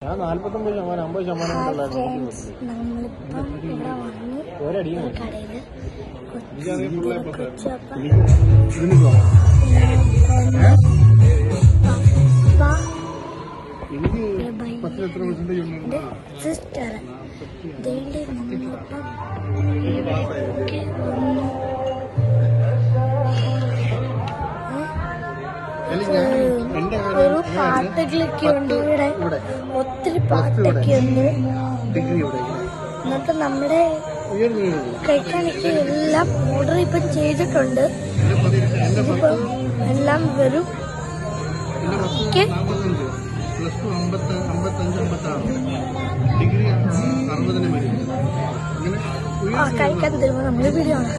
ഞാൻ നാല്പത്തൊമ്പത് ശതമാനം അമ്പത് ശതമാനം ഹായ് കൊണ്ടുള്ള ഫ്രണ്ട്സ് നമ്മളിപ്പം ഇവിടെ വന്നു ഒരടിയും കടയില് കൊച്ചപ്പം ഇതിന് പോകാം എനിക്ക് പത്തിൽ എത്ര പെർസെന്റേജ് ഉണ്ട് സിസ്റ്റർ ഇതിന്റെ നമ്മളിപ്പം ഒക്കെ വന്നു എന്റെ ഒരു പാട്ടൊക്കെ ഉണ്ട് ഇവിടെ ഇവിടെ ഒത്തിരി പാട്ടൊക്കെ ഉണ്ട് ഡിഗ്രി ഇവിടെ എന്നിട്ട് നമ്മുടെ ഉയർന്നു വീഴുന്നു കഴിക്കാനൊക്കെ എല്ലാം ഓർഡർ ഇപ്പം ചെയ്തിട്ടുണ്ട് എന്റെ പതിനെട്ട് എന്റെ ഇപ്പം എല്ലാം വരും എന്റെ പത്ത് ഓക്കെ നാൽപ്പത്തഞ്ച് പ്ലസ് ടു അമ്പത്തി അമ്പത്തഞ്ച് അമ്പത്താറ് ഡിഗ്രി അറുപതിന് വരും അങ്ങനെ ആ കഴിക്കാൻ തരുമ്പോൾ നമ്മൾ വീഡിയോ ആണ്